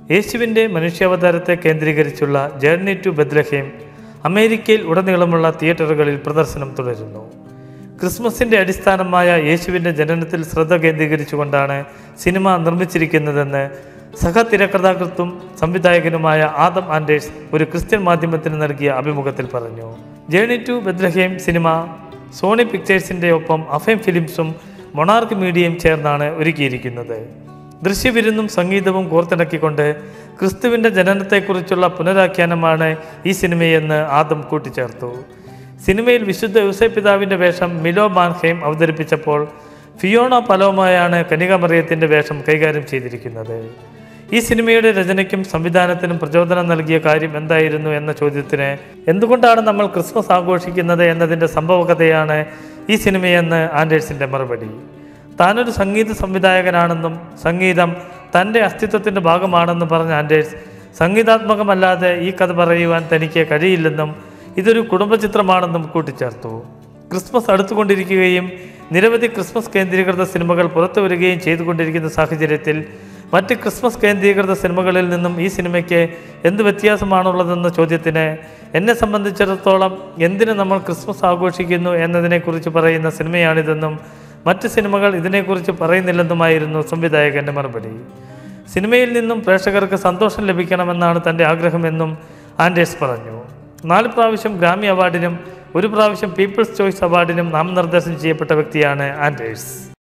യേശുവിൻ്റെ മനുഷ്യാവതാരത്തെ കേന്ദ്രീകരിച്ചുള്ള journey to Bethlehem അമേരിക്കയിൽ ഉടനീളമുള്ള തിയേറ്ററുകളിൽ പ്രദർശനം തുടരുന്നു ക്രിസ്മസിൻ്റെ അടിസ്ഥാനമായ യേശുവിൻ്റെ ജനനത്തിൽ ശ്രദ്ധ കേന്ദ്രീകരിച്ചുകൊണ്ടാണ് സിനിമ നിർമ്മിച്ചിരിക്കുന്നതെന്ന് സഹ തിരക്കഥാകൃത്തും സംവിധായകനുമായ ആദം ആൻഡേഴ്സ് ഒരു ക്രിസ്ത്യൻ മാധ്യമത്തിന് നൽകിയ അഭിമുഖത്തിൽ പറഞ്ഞു journey to Bethlehem cinema Sony പിക്ചേഴ്സിൻ്റെ ഒപ്പം അഫേം ഫിലിംസും മൊണാർക്ക് മീഡിയയും ചേർന്നാണ് ഒരുക്കിയിരിക്കുന്നത് ദൃശ്യവിരുന്നും സംഗീതവും കോർത്തിണക്കിക്കൊണ്ട് ക്രിസ്തുവിൻ്റെ ജനനത്തെക്കുറിച്ചുള്ള പുനരാഖ്യാനമാണ് ഈ സിനിമയെന്ന് ആദം കൂട്ടിച്ചേർത്തു സിനിമയിൽ വിശുദ്ധ യൂസൈപിതാവിൻ്റെ വേഷം മിലോ മാൻഹെയിം അവതരിപ്പിച്ചപ്പോൾ ഫിയോണ പലോമയാണ് കനികാമറിയത്തിൻ്റെ വേഷം കൈകാര്യം ചെയ്തിരിക്കുന്നത് ഈ സിനിമയുടെ രചനയ്ക്കും സംവിധാനത്തിനും പ്രചോദനം നൽകിയ കാര്യം എന്തായിരുന്നു എന്ന ചോദ്യത്തിന് എന്തുകൊണ്ടാണ് നമ്മൾ ക്രിസ്മസ് ആഘോഷിക്കുന്നത് എന്നതിൻ്റെ സംഭവകഥയാണ് ഈ സിനിമയെന്ന് ആൻഡേഴ്സിൻ്റെ മറുപടി താനൊരു സംഗീത സംവിധായകനാണെന്നും സംഗീതം തൻ്റെ അസ്തിത്വത്തിൻ്റെ ഭാഗമാണെന്നും പറഞ്ഞ ആൻഡേഴ്സ് സംഗീതാത്മകമല്ലാതെ ഈ കഥ പറയുവാൻ തനിക്ക് കഴിയില്ലെന്നും ഇതൊരു കുടുംബചിത്രമാണെന്നും കൂട്ടിച്ചേർത്തു ക്രിസ്മസ് അടുത്തുകൊണ്ടിരിക്കുകയും നിരവധി ക്രിസ്മസ് കേന്ദ്രീകൃത സിനിമകൾ പുറത്തു വരികയും ചെയ്തുകൊണ്ടിരിക്കുന്ന സാഹചര്യത്തിൽ മറ്റ് ക്രിസ്മസ് കേന്ദ്രീകൃത സിനിമകളിൽ നിന്നും ഈ സിനിമയ്ക്ക് എന്ത് വ്യത്യാസമാണുള്ളതെന്ന ചോദ്യത്തിന് എന്നെ സംബന്ധിച്ചിടത്തോളം എന്തിന് നമ്മൾ ക്രിസ്മസ് ആഘോഷിക്കുന്നു എന്നതിനെക്കുറിച്ച് പറയുന്ന സിനിമയാണിതെന്നും മറ്റ് സിനിമകൾ ഇതിനെക്കുറിച്ച് പറയുന്നില്ലെന്നുമായിരുന്നു സംവിധായകൻ്റെ മറുപടി സിനിമയിൽ നിന്നും പ്രേക്ഷകർക്ക് സന്തോഷം ലഭിക്കണമെന്നാണ് തൻ്റെ ആഗ്രഹമെന്നും ആൻഡേഴ്സ് പറഞ്ഞു നാല് പ്രാവശ്യം ഗ്രാമി അവാർഡിനും ഒരു പ്രാവശ്യം പീപ്പിൾസ് ചോയ്സ് അവാർഡിനും നാമനിർദ്ദേശം ചെയ്യപ്പെട്ട വ്യക്തിയാണ് ആൻഡേഴ്സ്